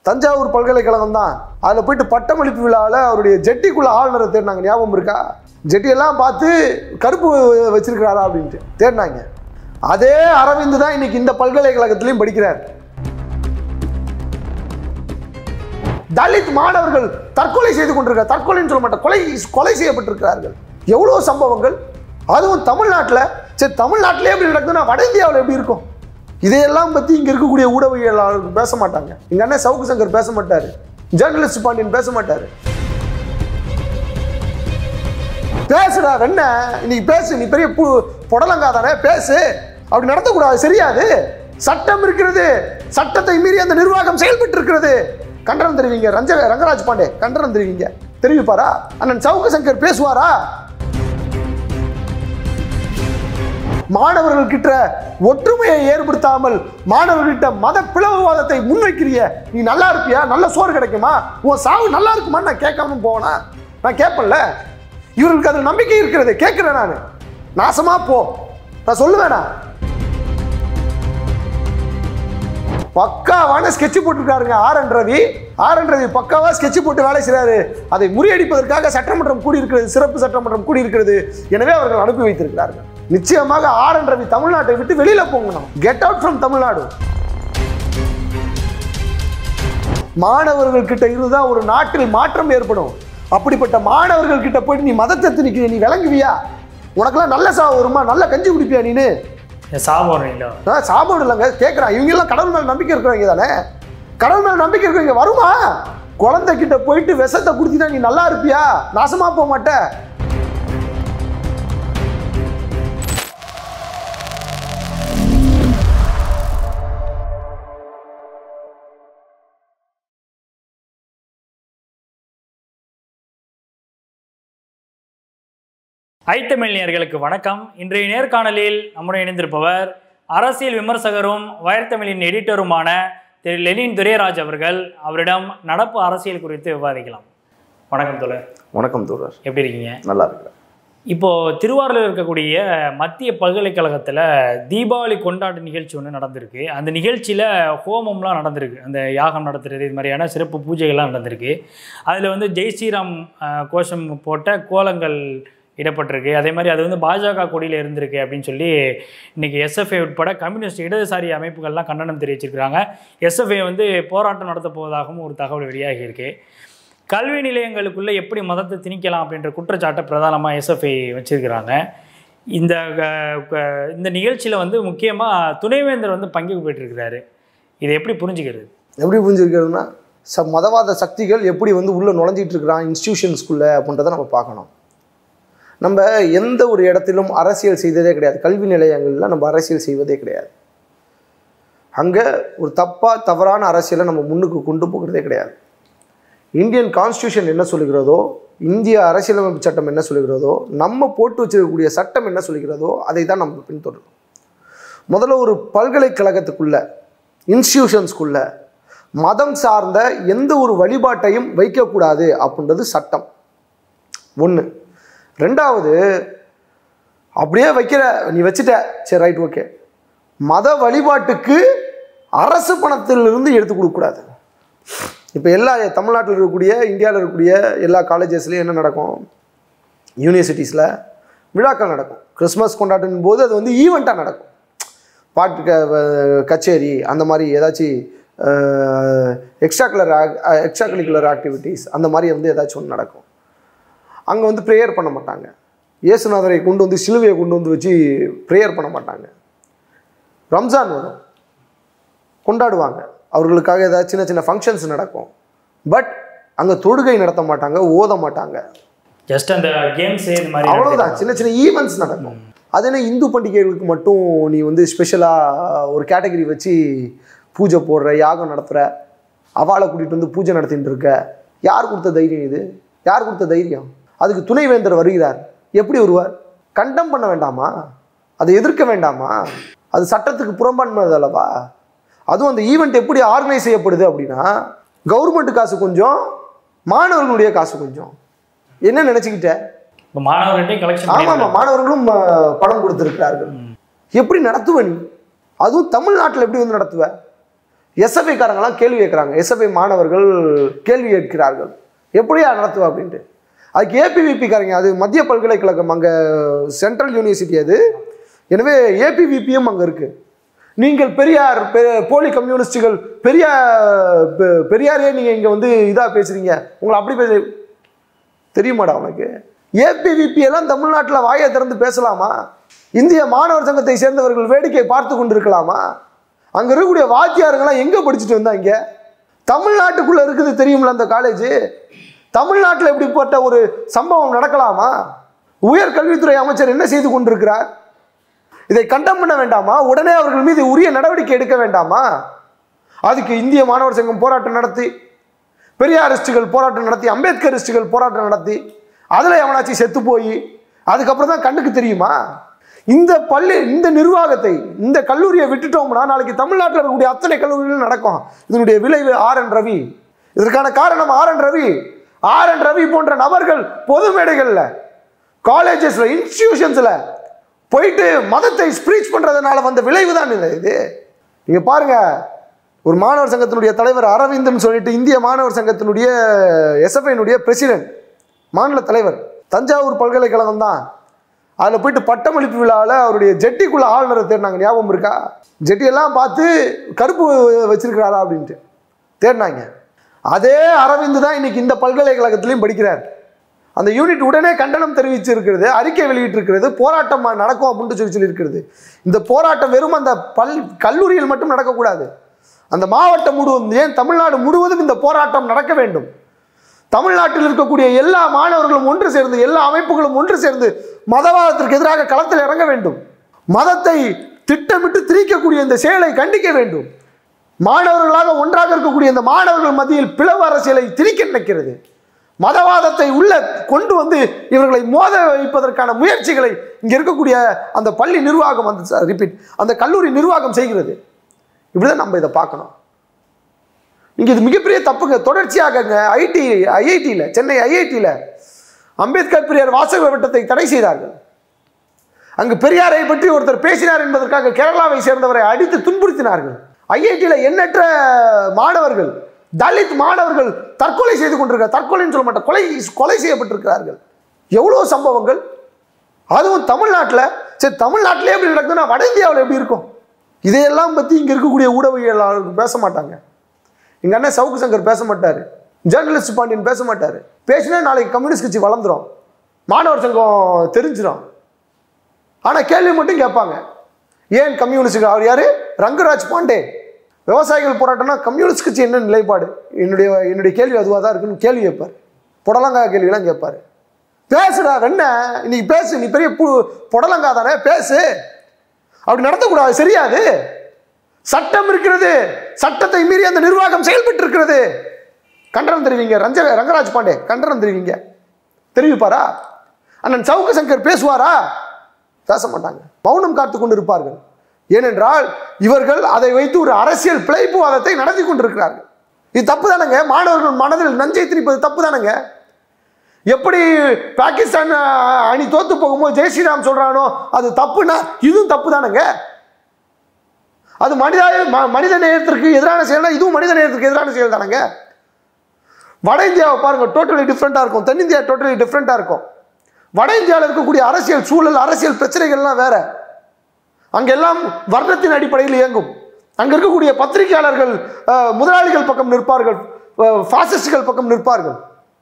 தஞ்சாவூர் பல்கலைக்கழகம் தான் அதில் போயிட்டு பட்டமளிப்பு விழாவில் அவருடைய ஜெட்டிக்குள்ள ஆளுநரை தேடினாங்க ஞாபகம் இருக்கா ஜெட்டியெல்லாம் பார்த்து கருப்பு வச்சிருக்கிறாரா அப்படின்ட்டு தேடினாங்க அதே அரவிந்த் தான் இன்னைக்கு இந்த பல்கலைக்கழகத்திலையும் படிக்கிறார் தலித் மாணவர்கள் தற்கொலை செய்து கொண்டிருக்கிறார் தற்கொலைன்னு சொல்ல மாட்டேன் கொலை கொலை செய்யப்பட்டிருக்கிறார்கள் எவ்வளோ சம்பவங்கள் அதுவும் தமிழ்நாட்டில் சரி தமிழ்நாட்டிலே எப்படி நடக்குதுன்னா வட இந்தியாவில் எப்படி இருக்கும் இதையெல்லாம் பற்றி இங்கே இருக்கக்கூடிய ஊடகவியலாளர்கள் பேச மாட்டாங்க எங்கள் அண்ணன் சவுக்கு சங்கர் பேச மாட்டார் ஜேர்னலிஸ்ட் பாண்டியன் பேச மாட்டார் பேசுடா வெண்ண இன்னைக்கு பேசு நீ பெரிய பு புடலங்கா தானே பேசு அப்படி நடத்தக்கூடாது சரியாது சட்டம் இருக்கிறது சட்டத்தை மீறி அந்த நிர்வாகம் செயல்பட்டு இருக்கிறது கண்டனம் தெரிவிங்க ரஞ்ச ரங்கராஜ் பாண்டே கண்டனம் தெரிவிங்க தெரிவிப்பாரா அண்ணன் சவுக்கு சங்கர் பேசுவாரா மாணவர்கள் கிட்ட ஒற்றுமையை ஏற்படுத்தாமல் மாணவர்கிட்ட மத பிளவுவாதத்தை முன்வைக்கிறிய நீ நல்லா இருப்பியா நல்ல சோறு கிடைக்குமா உன் சாவு நல்லா இருக்குமான்னு நான் கேட்காம போனா நான் கேட்பேன்ல இவர்களுக்கு அதில் நம்பிக்கை இருக்கிறது கேட்கிறேன் நான் நாசமா போ நான் சொல்லுவேனா பக்காவான ஸ்கெட்ச் போட்டிருக்காருங்க R N Ravi R N Ravi பக்காவா ஸ்கெட்ச் போட்டு வேலை செய்றாரு அதை முறியடிப்பதற்காக சட்டமன்றம் கூடியிருக்கிறது சிறப்பு சட்டமன்றம் கூடியிருக்கிறது எனவே அவர்கள் அனுப்பி வைத்திருக்கிறார்கள் நிச்சயமாக ஆர் என் ரவி தமிழ்நாட்டை விட்டு வெளியில போகணும் கெட் அவுட் ஃப்ரம் தமிழ்நாடு மாணவர்கள் கிட்ட இருந்துதான் ஒரு நாட்டில் மாற்றம் ஏற்படும் அப்படிப்பட்ட மாணவர்கள் கிட்ட போயிட்டு நீ மதத்தை திணிக்கிற நீ விளங்குவியா உனக்கெல்லாம் நல்ல சாவு வருமா நல்ல கஞ்சி குடிப்பியா நீனு சாப்பிட்றீங்களா ஆ, சாப்பாடு இல்லைங்க கேட்குறான் இவங்க எல்லாம் கடவுள் மேல நம்பிக்கை இருக்கிறவங்க தானே கடவுள் மேல நம்பிக்கை இருக்கிறவங்க வருமா குழந்தைகிட்ட போயிட்டு விஷத்தை குடிச்சிட்டா நீ நல்லா இருப்பியா நாசமா போக மாட்ட ஐத்தமிழ் நேயர்களுக்கு வணக்கம் இன்றைய நேர்காணலில் நம்முடன் இணைந்திருப்பவர் அரசியல் விமர்சகரும் வயர்த்தமிழின் எடிட்டருமான திரு லெனின் துரைராஜ் அவர்கள் அவரிடம் நடப்பு அரசியல் குறித்து விவாதிக்கலாம் வணக்கம் தோழர் வணக்கம் தோழர் எப்படி இருக்கீங்க நல்லா இருக்கிறேன் இப்போ திருவாரூரில் இருக்கக்கூடிய மத்திய பல்கலைக்கழகத்தில் தீபாவளி கொண்டாட்ட நிகழ்ச்சி ஒன்று நடந்திருக்கு அந்த நிகழ்ச்சியில் ஹோமம்லாம் நடந்திருக்கு அந்த யாகம் நடத்துறது இது மாதிரியான சிறப்பு பூஜைகள்லாம் நடந்திருக்கு அதில் வந்து ஜெய் ஸ்ரீராம் அஹ், கோஷம் போட்ட கோலங்கள் இடப்பட்டிருக்கு அதே மாதிரி அது வந்து பாஜக கொடியில் இருந்திருக்கு அப்படின்னு சொல்லி இன்னைக்கு எஸ்எஃப்ஐ உட்பட கம்யூனிஸ்ட் இடதுசாரி அமைப்புகள்லாம் கண்டனம் தெரிவிச்சிருக்கிறாங்க எஸ்எஃப்ஐ வந்து போராட்டம் நடத்த போவதாகவும் ஒரு தகவல் வெளியாகி இருக்கு கல்வி நிலையங்களுக்குள்ளே எப்படி மதத்தை திணிக்கலாம் அப்படின்ற குற்றச்சாட்டை பிரதானமாக எஸ்எஃப்ஐ வச்சிருக்கிறாங்க இந்த க- க- இந்த நிகழ்ச்சியில் வந்து முக்கியமாக துணைவேந்தர் வந்து பங்கு பெற்றிருக்கிறாரு இதை எப்படி புரிஞ்சுக்கிறது எப்படி புரிஞ்சிருக்கிறதுனா ச மதவாத சக்திகள் எப்படி வந்து உள்ளே நுழைஞ்சிட்டு இருக்கிறான் இன்ஸ்டியூஷன்ஸ்குள்ளே அப்படின்றத நம்ம பார்க்கணும் நம்ம எந்த ஒரு இடத்திலும் அரசியல் செய்ததே கிடையாது கல்வி நிலையங்களில் நம்ம அரசியல் செய்வதே கிடையாது அங்கே ஒரு தப்பாக தவறான அரசியலை நம்ம முன்னுக்கு கொண்டு போகிறதே கிடையாது இந்தியன் கான்ஸ்டியூஷன் என்ன சொல்லுகிறதோ இந்திய அரசியலமைப்பு சட்டம் என்ன சொல்லுகிறதோ நம்ம போட்டு வச்சிருக்கக்கூடிய சட்டம் என்ன சொல்லுகிறதோ அதை தான் நம்ம பின்தொடரும் முதல்ல ஒரு பல்கலைக்கழகத்துக்குள்ள இன்ஸ்டியூஷன்ஸ்குள்ள மதம் சார்ந்த எந்த ஒரு வழிபாட்டையும் வைக்கக்கூடாது அப்படின்றது சட்டம் ஒன்று ரெண்டாவது அப்படியே வைக்கிற நீ வச்சுட்ட சரி ரைட் ஓகே மத வழிபாட்டுக்கு அரசு பணத்திலிருந்து எடுத்து கொடுக்கக்கூடாது இப்போ எல்லா தமிழ்நாட்டில் இருக்கக்கூடிய இந்தியாவில் இருக்கக்கூடிய எல்லா காலேஜஸ்லேயும் என்ன நடக்கும் யூனிவர்சிட்டிஸில் விழாக்கள் நடக்கும் கிறிஸ்மஸ் கொண்டாட்டின் போது அது வந்து ஈவெண்ட்டாக நடக்கும் பாட்டு க வ- கச்சேரி அந்த மாதிரி ஏதாச்சும் extra colour extra curricular activities அந்த மாதிரி வந்து ஏதாச்சும் ஒன்று நடக்கும் அங்கே வந்து ப்ரேயர் பண்ண மாட்டாங்க இயேசுநாதரை கொண்டு வந்து சிலுவையை கொண்டு வந்து வச்சு ப்ரேயர் பண்ண மாட்டாங்க ரம்ஜான் வரும் கொண்டாடுவாங்க அவர்களுக்காக ஏதாவது சின்ன சின்ன ஃபங்க்ஷன்ஸ் நடக்கும் பட் அங்கே தொழுகை நடத்த மாட்டாங்க ஓத மாட்டாங்க ஜஸ்ட் அந்த கேம்ஸ் இது மாதிரி அவ்வளவுதான் சின்ன சின்ன ஈவெண்ட்ஸ் நடக்கும் அது என்ன இந்து பண்டிகைகளுக்கு மட்டும் நீ வந்து ஸ்பெஷலாக ஒரு கேட்டகரி வச்சு பூஜை போடுற யாகம் நடத்துகிற அவாளை கூட்டிகிட்டு வந்து பூஜை நடத்திட்டு இருக்க யார் கொடுத்த தைரியம் இது யார் கொடுத்த தைரியம் அதுக்கு துணைவேந்தர் வருகிறார் எப்படி வருவார் கண்டம் பண்ண வேண்டாமா அதை எதிர்க்க வேண்டாமா அது சட்டத்துக்கு புறம்பான்மை அல்லவா அதுவும் அந்த ஈவெண்ட் எப்படி ஆர்கனைஸ் செய்யப்படுது அப்படின்னா கவர்மெண்ட் காசு கொஞ்சம் மாணவர்களுடைய காசு கொஞ்சம் என்ன நினச்சிக்கிட்ட இப்போ மாணவர்கிட்டையும் கலெக்ஷன் ஆமா ஆமா மாணவர்களும் ஆ, பணம் கொடுத்திருக்கிறார்கள் எப்படி நடத்துவ நீ அதுவும் தமிழ்நாட்டில் எப்படி வந்து நடத்துவ எஸ்எஃப்ஐ காரங்களாம் கேள்வி கேட்குறாங்க எஸ்எஃப்ஐ மாணவர்கள் கேள்வி கேட்கிறார்கள் எப்படியா நடத்துவ அப்படின்ட்டு அதுக்கு ஏபிவிபி காரங்க அது மத்திய பல்கலைக்கழகம் அங்கே சென்ட்ரல் யூனிவர்சிட்டி அது எனவே ஏபிவிபியும் அங்கே இருக்குது நீங்கள் பெரியார் பெ- போலி கம்யூனிஸ்டுகள் பெரியார் பெ- பெரியாரே நீங்கள் இங்கே வந்து இதாக பேசுகிறீங்க உங்களை அப்படி பேச தெரியுமாடா உனக்கு ஏபிவிபி எல்லாம் தமிழ்நாட்டில் வாயை திறந்து பேசலாமா இந்திய மாணவர் சங்கத்தை சேர்ந்தவர்கள் வேடிக்கை பார்த்து கொண்டிருக்கலாமா அங்கே இருக்கக்கூடிய வாத்தியாருங்கெல்லாம் எங்கே படிச்சுட்டு வந்தாங்க தமிழ்நாட்டுக்குள்ளே இருக்குது தெரியுமில்ல அந்த காலேஜ் தமிழ்நாட்டில் இப்படிப்பட்ட ஒரு சம்பவம் நடக்கலாமா உயர் கல்வித்துறை அமைச்சர் என்ன செய்து கொண்டிருக்கிறார் இதை கண்டம் பண்ண வேண்டாமா உடனே அவர்கள் மீது உரிய நடவடிக்கை எடுக்க வேண்டாமா அதுக்கு இந்திய மாணவர் சங்கம் போராட்டம் நடத்தி பெரியாரிஸ்டுகள் போராட்டம் நடத்தி அம்பேத்கரிஸ்டுகள் போராட்டம் நடத்தி அதில் எவனாச்சும் செத்து போய் அதுக்கப்புறம் தான் கண்ணுக்கு தெரியுமா இந்த பள்ளி இந்த நிர்வாகத்தை இந்த கல்லூரியை விட்டுட்டோம்னா நாளைக்கு தமிழ்நாட்டில் இருக்கக்கூடிய அத்தனை கல்லூரிகளும் நடக்கும் இதனுடைய விளைவு ஆர் என் ரவி இதற்கான காரணம் R N Ravi R N Ravi போன்ற நபர்கள் பொது மேடைகளில் காலேஜஸ்ல இன்ஸ்டிடியூஷன்ஸ்ல போயிட்டு மதத்தை ஸ்ப்ரீச் பண்றதுனால வந்த விளைவு தான் இது இது நீங்க பாருங்க ஒரு மாணவர் சங்கத்தினுடைய தலைவர் அரவிந்தன் சொல்லிட்டு இந்திய மாணவர் சங்கத்தினுடைய எஸ்எஃப்ஐனுடைய பிரசிடென்ட் மாநில தலைவர் தஞ்சாவூர் பல்கலைக்கழகம் தான் அதில் போயிட்டு பட்டமளிப்பு விழாவில் அவருடைய ஜெட்டிக்குள்ள ஆளுநரை தேடினாங்க ஞாபகம் இருக்கா ஜெட்டியெல்லாம் பார்த்து கருப்பு வச்சிருக்கிறாரா அப்படின்ட்டு தேடினாங்க அதே அரவிந்த் தான் இன்னைக்கு இந்த பல்கலைக்கழகத்திலையும் படிக்கிறார் அந்த யூனிட் உடனே கண்டனம் தெரிவிச்சிருக்கிறது அறிக்கை வெளியிட்டிருக்கிறது போராட்டம் நடக்கும் அப்படின்ட்டு சொல்லி சொல்லியிருக்கிறது இந்த போராட்டம் வெறும் அந்த பல் கல்லூரியில் மட்டும் நடக்கக்கூடாது அந்த மாவட்டம் முழுவதும் ஏன் தமிழ்நாடு முழுவதும் இந்த போராட்டம் நடக்க வேண்டும் தமிழ்நாட்டில் இருக்கக்கூடிய எல்லா மாணவர்களும் ஒன்று சேர்ந்து எல்லா அமைப்புகளும் ஒன்று சேர்ந்து மதவாதத்திற்கு எதிராக களத்தில் இறங்க வேண்டும் மதத்தை திட்டமிட்டு திரிக்கக்கூடிய இந்த செயலை கண்டிக்க வேண்டும் மாணவர்களாக ஒன்றாக இருக்கக்கூடிய இந்த மாணவர்கள் மத்தியில் பிளவு அரசியலை திரிக்க நினைக்கிறது மதவாதத்தை உள்ள கொண்டு வந்து இவர்களை மோத வைப்பதற்கான முயற்சிகளை இங்க இருக்கக்கூடிய அந்த பள்ளி நிர்வாகம் அந்த ரிப்பீட் அந்த கல்லூரி நிர்வாகம் செய்கிறது இப்படிதான் நம்ம இதை பார்க்கணும் இங்க இது மிகப்பெரிய தப்புங்க தொடர்ச்சியாகங்க ஐடி ஐஐடியில் சென்னை ஐஐடியில் அம்பேத்கர் பெரியார் வாசக வட்டத்தை தடை செய்தார்கள் அங்கு பெரியாரை பற்றி ஒருத்தர் பேசினார் என்பதற்காக கேரளாவை சேர்ந்தவரை அடித்து துன்புறுத்தினார்கள் ஐஐடியில் எண்ணற்ற மாணவர்கள் தலித் மாணவர்கள் தற்கொலை செய்து கொண்டிருக்கிறார் தற்கொலைன்னு சொல்ல மாட்டேன் கொலை கொலை செய்யப்பட்டிருக்கிறார்கள் எவ்வளோ சம்பவங்கள் அதுவும் தமிழ்நாட்டில் சரி தமிழ்நாட்டிலே எப்படி நடக்குதுன்னா வட இந்தியாவில் எப்படி இருக்கும் இதையெல்லாம் பற்றி இங்கே இருக்கக்கூடிய ஊடகவியலாளர்கள் பேச மாட்டாங்க எங்கள் அண்ணன் சவுக்கு சங்கர் பேச மாட்டார் ஜேர்னலிஸ்ட் பாண்டியன் பேச மாட்டார் பேசினா நாளைக்கு கம்யூனிஸ்ட் கட்சி வளர்ந்துரும் மாணவர் சங்கம் தெரிஞ்சிடும் ஆனால் கேள்வி மட்டும் கேட்பாங்க ஏன் கம்யூனிஸ்ட் அவர் யாரு ரங்கராஜ் பாண்டே விவசாயிகள் போராட்டம்னா கம்யூனிஸ்ட் கட்சி என்ன நிலைப்பாடு என்னுடைய என்னுடைய கேள்வி அதுவாக தான் இருக்குன்னு கேள்வி கேட்பார் புடலங்கா கேள்வியெல்லாம் கேட்பார் பேசுடா வெண்ண இன்னைக்கு பேசு நீ பெரிய பு புடலங்கா தானே பேசு அப்படி நடத்தக்கூடாது சரியாது சட்டம் இருக்கிறது சட்டத்தை மீறி அந்த நிர்வாகம் செயல்பட்டு இருக்கிறது கண்டனம் தெரிவிங்க ரஞ்ச ரங்கராஜ் பாண்டே கண்டனம் தெரிவிங்க தெரிவிப்பாரா அண்ணன் சவுக்கு சங்கர் பேசுவாரா பேச மாட்டாங்க மௌனம் காத்து கொண்டு இருப்பார்கள் ஏனென்றால் இவர்கள் அதை வைத்து ஒரு அரசியல் பிழைப்புவாதத்தை நடத்தி கொண்டிருக்கிறார்கள் இது தப்பு தானேங்க மாணவர்கள் மனதில் நஞ்சை திணிப்பது தப்பு தானேங்க எப்படி பாகிஸ்தான் அஹ், அணி தோத்து போகும்போது ஜெய் ஸ்ரீராம் சொல்றானோ அது தப்புனா இதுவும் தப்பு தானேங்க அது மனித ம- மனித நேயத்திற்கு எதிரான செயல்னா இதுவும் மனித நேயத்திற்கு எதிரான செயல் தானேங்க வட இந்தியாவை பாருங்க டோட்டலி டிஃப்ரெண்ட்டாக இருக்கும் தென்னிந்தியா டோட்டலி டிஃப்ரெண்ட்டாக இருக்கும் வட இந்தியாவில் இருக்கக்கூடிய அரசியல் சூழல் அரசியல் பிரச்சனைகள்லாம் வேற அங்கெல்லாம் வர்ணத்தின் அடிப்படையில் இயங்கும் அங்க இருக்கக்கூடிய பத்திரிகையாளர்கள் அஹ், முதலாளிகள் பக்கம் நிற்பார்கள் அஹ், பாசிஸ்டுகள் பக்கம் நிற்பார்கள்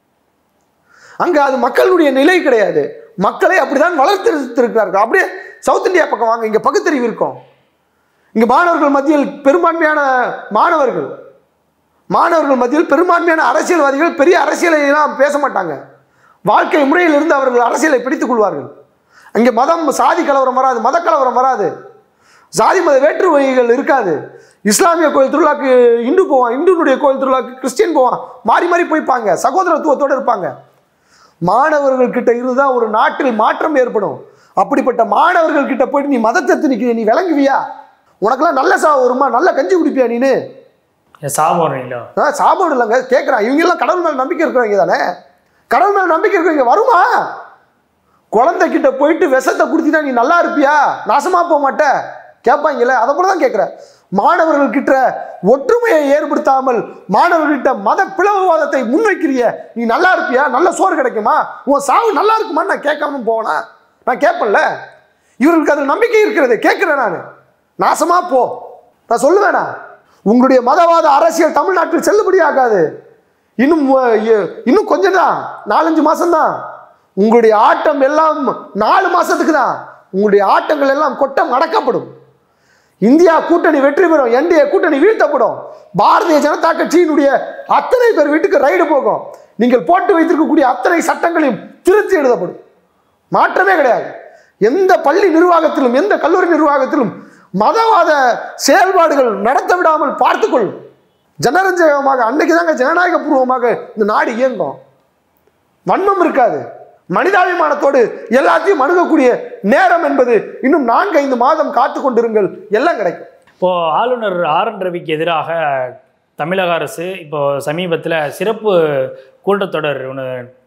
அங்க அது மக்களுடைய நிலை கிடையாது மக்களை அப்படிதான் வளர்த்திருக்கிறார்கள் அப்படியே சவுத் இந்தியா பக்கம் வாங்க இங்க பகுத்தறிவு இருக்கும் இங்க மாணவர்கள் மத்தியில் பெரும்பான்மையான மாணவர்கள் மாணவர்கள் மத்தியில் பெரும்பான்மையான அரசியல்வாதிகள் பெரிய அரசியலை எல்லாம் பேச மாட்டாங்க வாழ்க்கை முறையிலிருந்து அவர்கள் அரசியலை பிடித்துக் கொள்வார்கள் அங்கே மதம் சாதி கலவரம் வராது மத கலவரம் வராது சாதி மத வேற்றுமைகள் இருக்காது இஸ்லாமிய கோயில் திருவிழாக்கு இந்து போவான் இந்துனுடைய கோயில் திருவிழாக்கு கிறிஸ்டியன் போவான் மாறி மாறி போய்ப்பாங்க சகோதரத்துவத்தோடு இருப்பாங்க மாணவர்கள் கிட்ட இருந்துதான் ஒரு நாட்டில் மாற்றம் ஏற்படும் அப்படிப்பட்ட மாணவர்கள் கிட்ட போயிட்டு நீ மதத்தை திணிக்க நீ விளங்குவியா உனக்கெல்லாம் நல்ல சா வருமா நல்ல கஞ்சி குடிப்பியா நீனு சாப்பிட்றீங்களோ ஆ சாப்பாடு இல்லைங்க கேட்குறான் இவங்க எல்லாம் கடவுள் மேல நம்பிக்கை இருக்கிறவங்க தானே கடவுள் மேல நம்பிக்கை இருக்கிறவங்க வருமா குழந்தைகிட்ட போயிட்டு விஷத்தை குடுத்தினா நீ நல்லா இருப்பியா நாசமா போக மாட்ட கேட்பாங்கல்ல அதை போல தான் கேட்குறேன் மாணவர்கள்கிட்ட ஒற்றுமையை ஏற்படுத்தாமல் மாணவர்கள்கிட்ட மத பிளவுவாதத்தை முன்வைக்கிறிய நீ நல்லா இருப்பியா நல்ல சோறு கிடைக்குமா உன் சாவு நல்லா இருக்குமான்னு நான் கேட்காம போனா நான் கேட்பேன்ல இவர்களுக்கு அதில் நம்பிக்கை இருக்கிறது கேட்கிறேன் நான் நாசமா போ நான் சொல்லுவேனா உங்களுடைய மதவாத அரசியல் தமிழ்நாட்டில் செல்லுபடியாகாது இன்னும் அஹ், எ- இன்னும் கொஞ்சம் தான் நாலஞ்சு மாசம் தான் உங்களுடைய ஆட்டம் எல்லாம் நாலு மாசத்துக்கு தான் உங்களுடைய ஆட்டங்கள் எல்லாம் கொட்டம் அடக்கப்படும் இந்தியா கூட்டணி வெற்றி பெறும் என்டிஏ கூட்டணி வீழ்த்தப்படும் பாரதிய ஜனதா கட்சியினுடைய அத்தனை பேர் வீட்டுக்கு ரைடு போகும் நீங்கள் போட்டு வைத்திருக்கக்கூடிய அத்தனை சட்டங்களையும் திருத்தி எழுதப்படும் மாற்றமே கிடையாது எந்த பள்ளி நிர்வாகத்திலும் எந்த கல்லூரி நிர்வாகத்திலும் மதவாத செயல்பாடுகள் நடத்த விடாமல் பார்த்துக்கொள் ஜனரஞ்சகமாக அன்னைக்கு தாங்க ஜனநாயக பூர்வமாக இந்த நாடு இயங்கும் வன்மம் இருக்காது மனிதாபிமானத்தோடு எல்லாத்தையும் அணுகக்கூடிய நேரம் என்பது இன்னும் நான்கு ஐந்து மாதம் காத்து கொண்டிருங்கள் எல்லாம் கிடைக்கும் இப்போ ஆளுநர் ஆர் என் ரவிக்கு எதிராக தமிழக அரசு இப்போ சமீபத்தில் சிறப்பு கூட்டத்தொடர் ஒன்று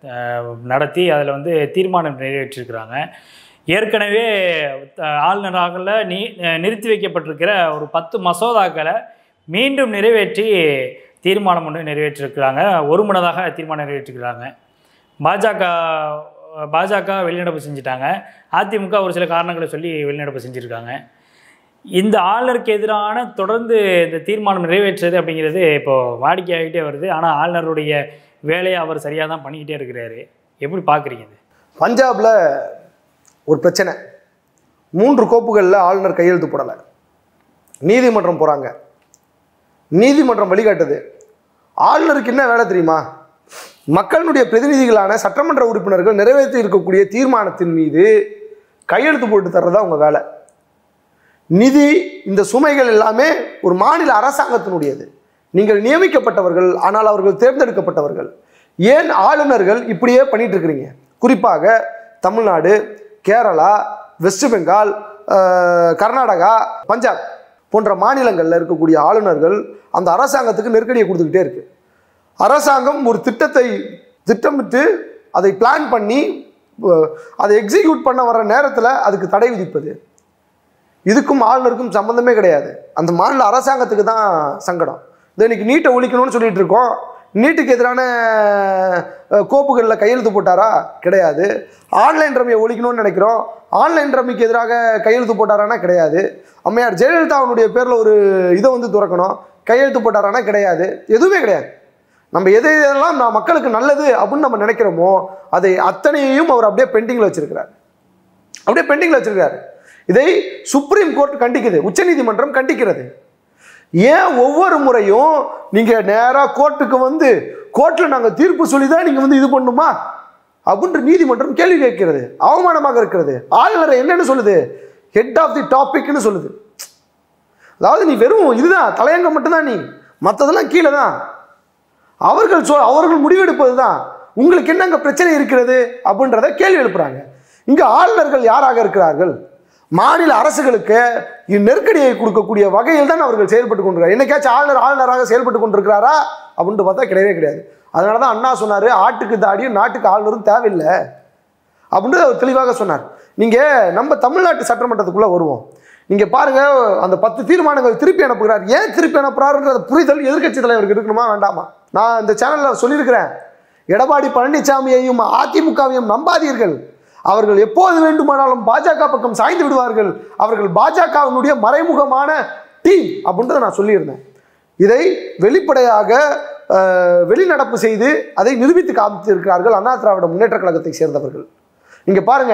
நடத்தி அதில் வந்து தீர்மானம் நிறைவேற்றிருக்கிறாங்க ஏற்கனவே அஹ், ஆளுநராகல நீ அஹ், நிறுத்தி வைக்கப்பட்டிருக்கிற ஒரு பத்து மசோதாக்களை மீண்டும் நிறைவேற்றி தீர்மானம் ஒன்று நிறைவேற்றிருக்கிறாங்க ஒருமனதாக தீர்மானம் நிறைவேற்றிருக்கிறாங்க பாஜக பாஜக வெளிநடப்பு செஞ்சுட்டாங்க அதிமுக ஒரு சில காரணங்களை சொல்லி வெளிநடப்பு செஞ்சுருக்காங்க இந்த ஆளுநருக்கு எதிரான தொடர்ந்து இந்த தீர்மானம் நிறைவேற்றுறது அப்படிங்கிறது இப்போ வாடிக்கையாகிட்டே வருது ஆனால் ஆளுநருடைய வேலையை அவர் சரியாக தான் பண்ணிக்கிட்டே இருக்கிறாரு எப்படி பார்க்குறீங்க இது பஞ்சாப்ல ஒரு பிரச்சனை மூன்று கோப்புகளில் ஆளுநர் கையெழுத்து போடலை நீதிமன்றம் போகிறாங்க நீதிமன்றம் வழிகாட்டுது ஆளுநருக்கு என்ன வேலை தெரியுமா மக்களுடைய பிரதிநிதிகளான சட்டமன்ற உறுப்பினர்கள் நிறைவேற்றி இருக்கக்கூடிய தீர்மானத்தின் மீது கையெழுத்து போட்டு தர்றதா உங்க வேலை நிதி இந்த சுமைகள் எல்லாமே ஒரு மாநில அரசாங்கத்தினுடையது நீங்கள் நியமிக்கப்பட்டவர்கள் ஆனால் அவர்கள் தேர்ந்தெடுக்கப்பட்டவர்கள் ஏன் ஆளுநர்கள் இப்படியே பண்ணிட்டு இருக்கிறீங்க குறிப்பாக தமிழ்நாடு கேரளா வெஸ்ட் பெங்கால் அஹ், கர்நாடகா பஞ்சாப் போன்ற மாநிலங்களில் இருக்கக்கூடிய ஆளுநர்கள் அந்த அரசாங்கத்துக்கு நெருக்கடியை கொடுத்துக்கிட்டே இருக்கு அரசாங்கம் ஒரு திட்டத்தை திட்டமிட்டு அதை பிளான் பண்ணி அஹ், அதை எக்ஸிக்யூட் பண்ண வர நேரத்தில் அதுக்கு தடை விதிப்பது இதுக்கும் ஆளுநருக்கும் சம்மந்தமே கிடையாது அந்த மாநில அரசாங்கத்துக்கு தான் சங்கடம் இந்த இன்னைக்கு நீட்டை ஒழிக்கணும்னு சொல்லிட்டு இருக்கோம் நீட்டுக்கு எதிரான அஹ், கோப்புகளில் கையெழுத்து போட்டாரா கிடையாது ஆன்லைன் ரம்மியை ஒழிக்கணும்னு நினைக்கிறோம் ஆன்லைன் ரம்மிக்கு எதிராக கையெழுத்து போட்டாரானா கிடையாது அம்மையார் ஜெயலலிதாவுடைய பேரில் ஒரு இதை வந்து துறக்கணும் கையெழுத்து போட்டாரானா கிடையாது எதுவுமே கிடையாது நம்ம எது எதெல்லாம் நான் மக்களுக்கு நல்லது அப்படின்னு நம்ம நினைக்கிறோமோ அதை அத்தனையையும் அவர் அப்படியே பெண்டிங்கில் வச்சிருக்கிறார் அப்படியே பெண்டிங்கில் வச்சிருக்காரு இதை சுப்ரீம் கோர்ட் கண்டிக்குது உச்சநீதிமன்றம் கண்டிக்கிறது ஏன் ஒவ்வொரு முறையும் நீங்க நேரா கோர்ட்டுக்கு வந்து கோர்ட்ல நாங்க தீர்ப்பு சொல்லி தான் நீங்க வந்து இது பண்ணுமா அப்படின்ற நீதிமன்றம் கேள்வி கேட்கிறது அவமானமாக இருக்கிறது ஆளுநரை என்னன்னு சொல்லுது ஹெட் ஆஃப் தி டாபிக்னு சொல்லுது அதாவது நீ வெறும் இதுதான் தலையங்கம் மட்டும்தான் நீ மற்றதெல்லாம் கீழே தான் அவர்கள் சொல் அவர்கள் முடிவெடுப்பது தான் உங்களுக்கு என்னங்க பிரச்சனை இருக்கிறது அப்படின்றத கேள்வி எழுப்புறாங்க இங்க ஆளுநர்கள் யாராக இருக்கிறார்கள் மாநில அரசுகளுக்கு இ- நெருக்கடியை கொடுக்கக்கூடிய வகையில் தான் அவர்கள் செயல்பட்டு கொண்டிருக்காரு என்னைக்காச்சும் ஆளுநர் ஆளுநராக செயல்பட்டு கொண்டிருக்கிறாரா அப்படின்ட்டு பார்த்தா கிடையவே கிடையாது அதனால தான் அண்ணா சொன்னார் ஆட்டுக்கு தாடியும் நாட்டுக்கு ஆளுநரும் தேவையில்லை அப்படின்றது அவர் தெளிவாக சொன்னார் நீங்கள் நம்ம தமிழ்நாட்டு சட்டமன்றத்துக்குள்ளே வருவோம் நீங்கள் பாருங்க அந்த பத்து தீர்மானங்கள் திருப்பி அனுப்புகிறார் ஏன் திருப்பி அனுப்புறாருன்ற புரிதல் எதிர்க்கட்சி தலைவருக்கு இருக்கணுமா வேண்டாமா நான் இந்த சேனலில் சொல்லியிருக்கிறேன் எடப்பாடி பழனிசாமியையும் அதிமுகவையும் நம்பாதீர்கள் அவர்கள் எப்போது வேண்டுமானாலும் பாஜக பக்கம் சாய்ந்து விடுவார்கள் அவர்கள் பாஜகவினுடைய மறைமுகமான டீம் அப்படின்றத நான் சொல்லியிருந்தேன் இதை வெளிப்படையாக அஹ், வெளிநடப்பு செய்து அதை நிரூபித்து காமித்திருக்கிறார்கள் அண்ணா திராவிட முன்னேற்ற கழகத்தை சேர்ந்தவர்கள் நீங்க பாருங்க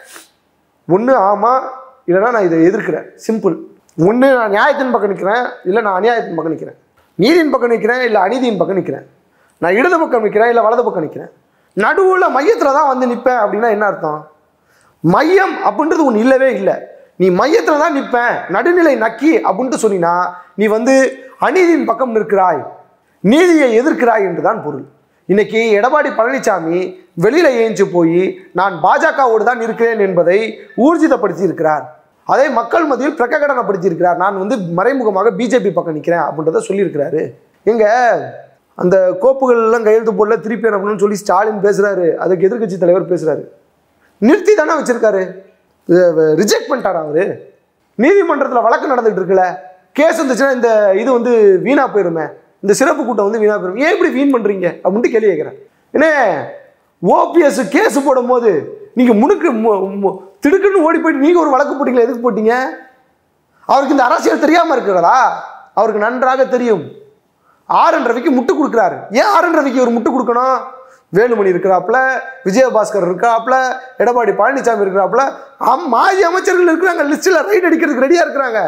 ஒன்று ஆமாம் இல்லைன்னா நான் இதை எதிர்க்கிறேன் சிம்பிள் ஒன்று நான் நியாயத்தின் பக்கம் நிற்கிறேன் இல்லை நான் அநியாயத்தின் பக்கம் நிற்கிறேன் நீதியின் பக்கம் நிற்கிறேன் இல்லை அநீதியின் பக்கம் நிற்கிறேன் நான் இடது பக்கம் நிற்கிறேன் இல்லை வலது பக்கம் நிற்கிறேன் நடுவில் மையத்தில் தான் வந்து நிற்பேன் அப்படின்னா என்ன அர்த்தம் மையம் அப்படின்றது ஒன்று இல்லவே இல்லை நீ மையத்தில் தான் நிற்பேன் நடுநிலை நக்கி அப்படின்ட்டு சொன்னீங்கன்னா நீ வந்து அநீதியின் பக்கம் நிற்கிறாய் நீதியை எதிர்க்கிறாய் என்று தான் பொருள் இன்னைக்கு எடப்பாடி பழனிசாமி வெளியில ஏஞ்சு போய் நான் பாஜகவோடு தான் இருக்கிறேன் என்பதை ஊர்ஜிதப்படுத்தி இருக்கிறார் அதை மக்கள் மத்தியில் பிரகடனப்படுத்தி இருக்கிறார் நான் வந்து மறைமுகமாக பிஜேபி பக்கம் நிற்கிறேன் அப்படின்றத சொல்லியிருக்கிறாரு எங்க அந்த கோப்புகள் எல்லாம் கையெழுத்து போடல திருப்பி அனுப்பணும்னு சொல்லி ஸ்டாலின் பேசுறாரு அதுக்கு எதிர்க்கட்சி தலைவர் பேசுறாரு நிறுத்தி தானே வச்சிருக்காரு ரிஜெக்ட் பண்ணிட்டாரா அவரு நீதிமன்றத்தில் வழக்கு நடந்துட்டு இருக்குல்ல கேஸ் வந்துச்சுன்னா இந்த இது வந்து வீணா போயிருமே இந்த சிறப்பு கூட்டம் வந்து வீணா போயிரும் ஏன் இப்படி வீண் பண்றீங்க அப்படின்ட்டு கேள்வி கேட்குறேன் என்ன ஓபிஎஸ் கேஸ் போடும்போது நீங்க முணுக்கு மு- மு- திடுக்குன்னு ஓடி போயிட்டு நீங்க ஒரு வழக்கு போட்டீங்களா எதுக்கு போட்டீங்க அவருக்கு இந்த அரசியல் தெரியாம இருக்கிறதா அவருக்கு நன்றாக தெரியும் ஆர்என் ரவிக்கு முட்டு கொடுக்குறாரு ஏன் ஆர்என் ரவிக்கு ஒரு முட்டு கொடுக்கணும் வேலுமணி இருக்கிறாப்புல விஜயபாஸ்கர் இருக்கிறாப்புல எடப்பாடி பழனிசாமி இருக்கிறாப்புல அம் மாஜி அமைச்சர்கள் இருக்கிறாங்க லிஸ்ட்டில் ரைட் அடிக்கிறதுக்கு ரெடியாக இருக்கிறாங்க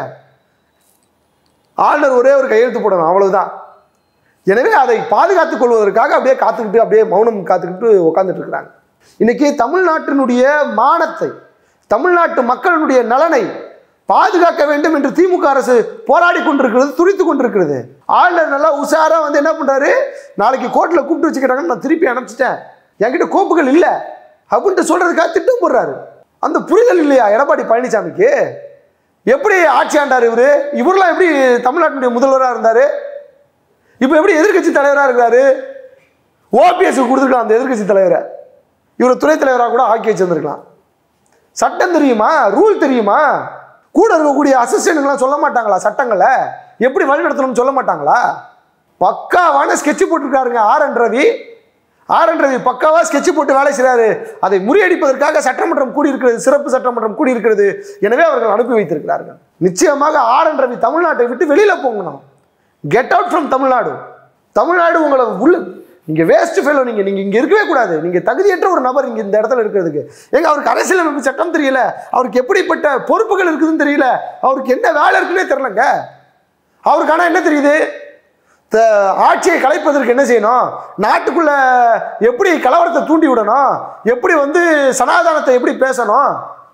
ஆளுநர் ஒரே ஒரு கையெழுத்து போடணும் அவ்வளவுதான் எனவே அதை பாதுகாத்துக் கொள்வதற்காக அப்படியே காத்துக்கிட்டு அப்படியே மௌனம் காத்துக்கிட்டு உட்காந்துட்டு இருக்கிறாங்க இன்னைக்கு தமிழ்நாட்டினுடைய மானத்தை தமிழ்நாட்டு மக்களுடைய நலனை பாதுகாக்க வேண்டும் என்று திமுக அரசு போராடி கொண்டிருக்கிறது துடித்து கொண்டிருக்கிறது ஆளுநர் நல்லா உஷாரா வந்து என்ன பண்றாரு நாளைக்கு கோர்ட்ல கூப்பிட்டு வச்சுக்கிறாங்கன்னு நான் திருப்பி அனுப்பிச்சிட்டேன் என்கிட்ட கோப்புகள் இல்லை அப்படின்ட்டு சொல்றதுக்காக திட்டம் போடுறாரு அந்த புரிதல் இல்லையா எடப்பாடி பழனிசாமிக்கு எப்படி ஆட்சி ஆண்டார் இவரு இவரெல்லாம் எப்படி தமிழ்நாட்டினுடைய முதல்வராக இருந்தாரு இப்போ எப்படி எதிர்க்கட்சி தலைவராக இருக்கிறாரு ஓபிஎஸ் கொடுத்துருக்கலாம் அந்த எதிர்க்கட்சி தலைவரை இவர் துணைத் தலைவராக கூட ஆக்கி வச்சிருந்துருக்கலாம் சட்டம் தெரியுமா ரூல் தெரியுமா கூட இருக்கக்கூடிய அசிஸ்டன்ட்லாம் சொல்ல மாட்டாங்களா சட்டங்களை எப்படி வழிநடத்தணும்னு சொல்ல மாட்டாங்களா பக்காவான ஸ்கெட்ச் போட்டிருக்காருங்க R N Ravi R N Ravi பக்காவா ஸ்கெட்ச் போட்டு வேலை செய்றாரு அதை முறியடிப்பதற்காக சட்டமன்றம் கூடியிருக்கிறது சிறப்பு சட்டமன்றம் கூடியிருக்கிறது எனவே அவர்கள் அனுப்பி வைத்திருக்கிறார்கள் நிச்சயமாக ஆர் என் ரவி தமிழ்நாட்டை விட்டு வெளியில போங்கணும் get out from Tamil Nadu Tamil Nadu உங்களை உள்ள நீங்க வேஸ்ட் ஃபெலோ நீங்க நீங்க இங்க இருக்கவே கூடாது நீங்க தகுதியற்ற ஒரு நபர் இங்க இந்த இடத்துல இருக்கிறதுக்கு ஏங்க அவருக்கு அரசியலமைப்பு சட்டம் தெரியல அவருக்கு எப்படிப்பட்ட பொறுப்புகள் இருக்குதுன்னு தெரியல அவருக்கு என்ன வேலை இருக்குன்னே தெரியலங்க அவருக்கு ஆனா என்ன தெரியுது த- ஆட்சியை கலைப்பதற்கு என்ன செய்யணும் நாட்டுக்குள்ள எப்படி கலவரத்தை தூண்டி விடணும் எப்படி வந்து சனாதானத்தை எப்படி பேசணும்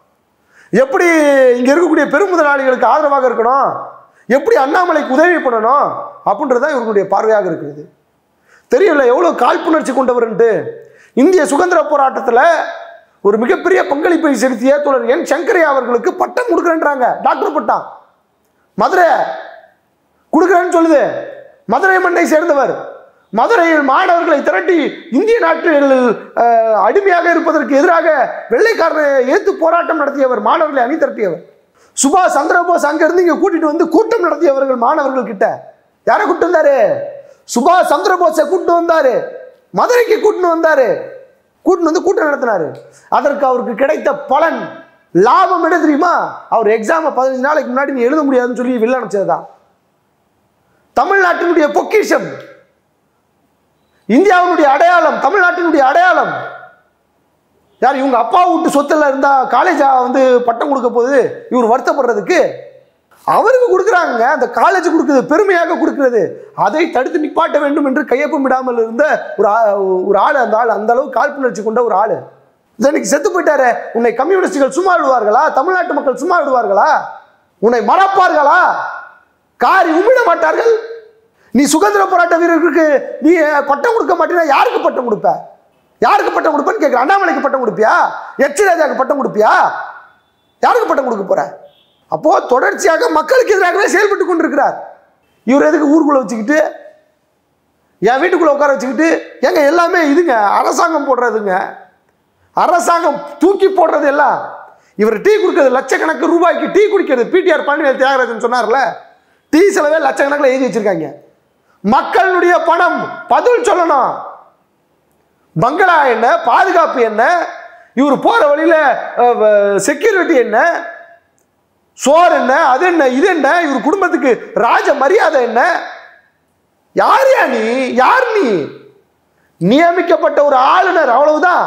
எப்படி இங்க இருக்கக்கூடிய பெருமுதலாளிகளுக்கு ஆதரவாக இருக்கணும் எப்படி அண்ணாமலைக்கு உதவி பண்ணணும் அப்படின்றதான் இவர்களுடைய பார்வையாக இருக்குது தெரியல எவ்வளோ காழ்ப்புணர்ச்சி கொண்டவர்ன்ட்டு இந்திய சுதந்திர போராட்டத்தில் ஒரு மிகப்பெரிய பங்களிப்பை செலுத்திய தோழர் என் சங்கரையா அவர்களுக்கு பட்டம் கொடுக்குறேன்றாங்க டாக்டர் பட்டம் மதுரை கொடுக்குறேன்னு சொல்லுது மதுரை மண்ணை சேர்ந்தவர் மதுரையில் மாணவர்களை திரட்டி இந்திய நாட்டில் அஹ், அடிமையாக இருப்பதற்கு எதிராக வெள்ளைக்காரனை ஏத்து போராட்டம் நடத்தியவர் மாணவர்களை அணி திரட்டியவர் சுபாஷ் சந்திரபோஸ் அங்கிருந்து இங்க கூட்டிட்டு வந்து கூட்டம் நடத்தியவர்கள் மாணவர்கள் கிட்ட யாரை கூட்டு வந்தாரு சுபாஷ் சந்திரபோஸை கூட்டு வந்தாரு மதுரைக்கு கூட்டின்னு வந்தாரு கூட்டின்னு வந்து கூட்டம் நடத்தினாரு அதற்கு அவருக்கு கிடைத்த பலன் லாபம் என்ன தெரியுமா அவர் எக்ஸாமை பதினஞ்சு நாளைக்கு முன்னாடி நீ எழுத முடியாதுன்னு சொல்லி வெளில அனுப்பிச்சதுதான் தமிழ்நாட்டினுடைய பொக்கிஷம் இந்தியாவினுடைய அடையாளம் தமிழ்நாட்டினுடைய அடையாளம் யார் இவங்க அப்பா வீட்டு சொத்துல இருந்தா காலேஜா வந்து பட்டம் கொடுக்க போகுது இவர் வருத்தப்படுறதுக்கு அவருக்கு கொடுக்குறாங்க அந்த காலேஜ் கொடுக்குறது பெருமையாக கொடுக்கிறது அதை தடுத்து நிப்பாட்ட வேண்டும் என்று கையொப்பம் விடாமல் இருந்த ஒரு ஆ- ஒரு ஆள் அந்த ஆள் அந்த அளவு காழ்ப்புணர்ச்சி கொண்ட ஒரு ஆள் இன்னைக்கு செத்து போயிட்டாரு உன்னை கம்யூனிஸ்டுகள் சும்மா விடுவார்களா தமிழ்நாட்டு மக்கள் சும்மா விடுவார்களா உன்னை மறப்பார்களா காரி உமிழ மாட்டார்கள் நீ சுதந்திர போராட்ட வீரர்களுக்கு நீ பட்டம் கொடுக்க மாட்டேன்னா யாருக்கு பட்டம் கொடுப்ப யாருக்கு பட்டம் கொடுப்பேன்னு கேட்குற அண்ணாமலைக்கு பட்டம் கொடுப்பியா எச் ராஜாவுக்கு பட்டம் கொடுப்பியா யாருக்கு பட்டம் கொடுக்க போற அப்போ தொடர்ச்சியாக மக்களுக்கு எதிராகவே செயல்பட்டு கொண்டிருக்கிறார் இவர் எதுக்கு ஊருக்குள்ள வச்சுக்கிட்டு என் வீட்டுக்குள்ள உட்கார வச்சுக்கிட்டு ஏங்க எல்லாமே இதுங்க அரசாங்கம் போடுறதுங்க அரசாங்கம் தூக்கி போடுறது எல்லாம் இவர் டீ குடிக்கிறது லட்சக்கணக்கு ரூபாய்க்கு டீ குடிக்கிறது பிடிஆர் பழனிவேல் தியாகராஜன் சொன்னார்ல டீ செலவே லட்சக்கணக்கில் எழுதி வச்சிருக்காங்க மக்களுடைய பணம் பதில் சொல்லணும் பங்களா என்ன பாதுகாப்பு என்ன இவர் போற வழியில செக்யூரிட்டி என்ன சோறு என்ன அது என்ன இது என்ன இவர் குடும்பத்துக்கு ராஜ மரியாதை என்ன யார் யா நீ யார் நீ நியமிக்கப்பட்ட ஒரு ஆளுநர் அவ்வளவுதான்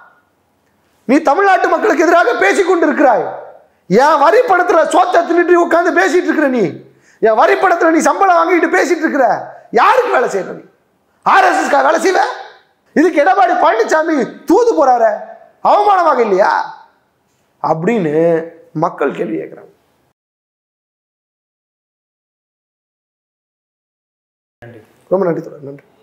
நீ தமிழ்நாட்டு மக்களுக்கு எதிராக பேசிக் கொண்டிருக்கிறாய் என் வரி பணத்துல சோத்தை தின்னுட்டு உட்காந்து பேசிட்டு இருக்கிற நீ என் வரி பணத்துல நீ சம்பளம் வாங்கிட்டு பேசிட்டு இருக்கிற யாருக்கு வேலை செய்யற நீ ஆர்எஸ்எஸ்கா வேலை செய்வ இதுக்கு எடப்பாடி பழனிசாமி தூது போறாரு அவமானமாக இல்லையா அப்படின்னு மக்கள் கேள்வி கேட்கிறாங்க ரொம்ப நன்றி தொடர் நன்றி